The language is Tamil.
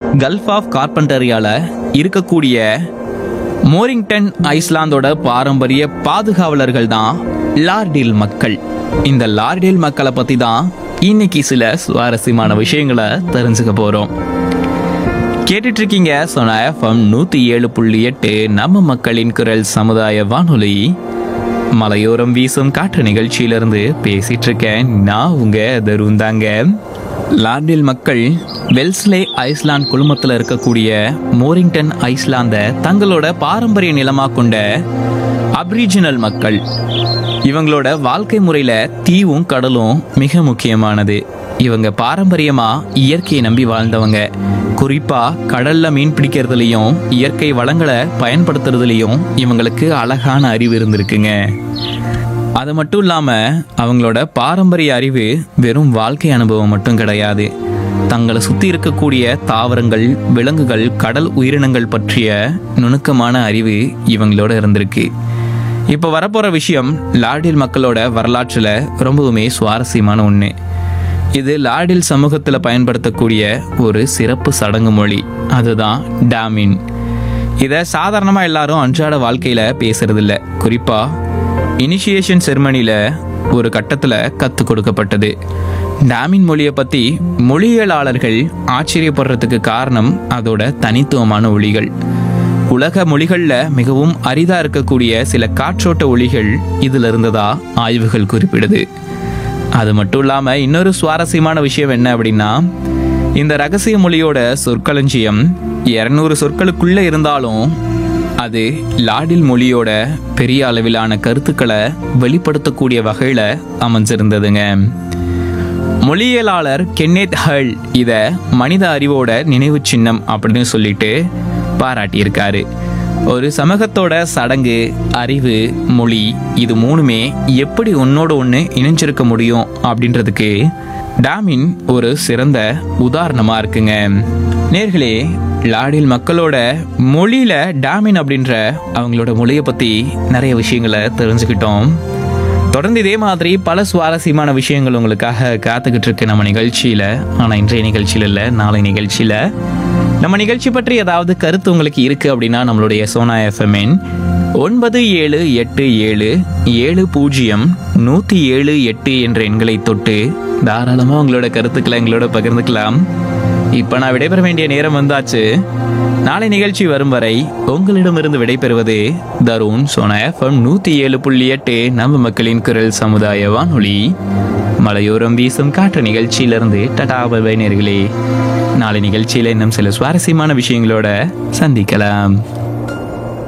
கல்ஃப் ஆஃப் கார்பெண்டரியால இருக்கக்கூடிய மோரிங்டன் ஐஸ்லாந்தோட பாரம்பரிய பாதுகாவலர்கள் தான் லார்டில் மக்கள் இந்த லார்டில் மக்களை பத்தி தான் இன்னைக்கு சில சுவாரஸ்யமான விஷயங்களை தெரிஞ்சுக்க போறோம் கேட்டுட்டு இருக்கீங்க சொன்ன எஃப்எம் நூத்தி ஏழு புள்ளி எட்டு நம்ம மக்களின் குரல் சமுதாய வானொலி மலையோரம் வீசும் காற்று நிகழ்ச்சியிலிருந்து பேசிட்டு இருக்கேன் நான் உங்க தருண் தாங்க லார்டில் மக்கள் வெல்ஸ்லே ஐஸ்லாந்து குழுமத்தில் இருக்கக்கூடிய மோரிங்டன் ஐஸ்லாந்தை தங்களோட பாரம்பரிய நிலமா கொண்ட அப்ரிஜினல் மக்கள் இவங்களோட வாழ்க்கை முறையில தீவும் கடலும் மிக முக்கியமானது இவங்க பாரம்பரியமா இயற்கையை நம்பி வாழ்ந்தவங்க குறிப்பா கடல்ல மீன் பிடிக்கிறதுலயும் இயற்கை வளங்களை பயன்படுத்துறதுலயும் இவங்களுக்கு அழகான அறிவு இருந்திருக்குங்க அது மட்டும் இல்லாம அவங்களோட பாரம்பரிய அறிவு வெறும் வாழ்க்கை அனுபவம் மட்டும் கிடையாது தங்களை சுத்தி இருக்கக்கூடிய தாவரங்கள் விலங்குகள் கடல் உயிரினங்கள் பற்றிய நுணுக்கமான அறிவு இவங்களோட இருந்திருக்கு இப்போ வரப்போற விஷயம் லார்டில் மக்களோட வரலாற்றுல ரொம்பவுமே சுவாரஸ்யமான ஒன்று இது லார்டில் சமூகத்தில் பயன்படுத்தக்கூடிய ஒரு சிறப்பு சடங்கு மொழி அதுதான் டாமின் இதை சாதாரணமாக எல்லாரும் அன்றாட வாழ்க்கையில் பேசுறதில்ல குறிப்பாக இனிஷியேஷன் செர்மனியில் ஒரு கட்டத்தில் கற்றுக் கொடுக்கப்பட்டது டாமின் மொழியை பற்றி மொழியியலாளர்கள் ஆச்சரியப்படுறதுக்கு காரணம் அதோட தனித்துவமான ஒளிகள் உலக மொழிகளில் மிகவும் அரிதாக இருக்கக்கூடிய சில காற்றோட்ட ஒளிகள் இதில் இருந்ததா ஆய்வுகள் குறிப்பிடுது அது மட்டும் இல்லாமல் இன்னொரு சுவாரஸ்யமான விஷயம் என்ன அப்படின்னா இந்த ரகசிய மொழியோட சொற்களஞ்சியம் இரநூறு சொற்களுக்குள்ளே இருந்தாலும் அது லாடில் மொழியோட பெரிய அளவிலான கருத்துக்களை வெளிப்படுத்தக்கூடிய வகையில் அமைஞ்சிருந்ததுங்க மொழியியலாளர் கென்னேத் ஹல் இதை மனித அறிவோட நினைவு சின்னம் அப்படின்னு சொல்லிட்டு பாராட்டியிருக்காரு ஒரு சமூகத்தோட சடங்கு அறிவு மொழி இது மூணுமே எப்படி ஒன்னோட ஒன்று இணைஞ்சிருக்க முடியும் அப்படின்றதுக்கு டாமின் ஒரு சிறந்த உதாரணமா இருக்குங்க நேர்களே லாடில் மக்களோட மொழியில டாமின் அப்படின்ற அவங்களோட மொழியை பத்தி நிறைய விஷயங்களை தெரிஞ்சுக்கிட்டோம் தொடர்ந்து இதே மாதிரி பல சுவாரஸ்யமான விஷயங்கள் உங்களுக்காக காத்துக்கிட்டு இருக்கு நம்ம நிகழ்ச்சியில ஆனா இன்றைய நிகழ்ச்சியில இல்ல நாளை நிகழ்ச்சியில நம்ம நிகழ்ச்சி பற்றி ஏதாவது கருத்து உங்களுக்கு இருக்கு அப்படின்னா நம்மளுடைய சோனா எஃப்எம்என் ஒன்பது ஏழு எட்டு ஏழு ஏழு பூஜ்ஜியம் நூத்தி ஏழு எட்டு என்ற எண்களை தொட்டு தாராளமா உங்களோட கருத்துக்களை எங்களோட பகிர்ந்துக்கலாம் இப்ப நான் விடைபெற வேண்டிய நேரம் வந்தாச்சு நாளை நிகழ்ச்சி வரும் வரை உங்களிடமிருந்து விடைபெறுவது தருண் சோனா எஃப்எம் நூத்தி ஏழு புள்ளி எட்டு நம்ம மக்களின் குரல் சமுதாய வானொலி மலையோரம் வீசும் காற்று நிகழ்ச்சியிலிருந்து டடா பை நேர்களே நாளை நிகழ்ச்சியில இன்னும் சில சுவாரஸ்யமான விஷயங்களோட சந்திக்கலாம்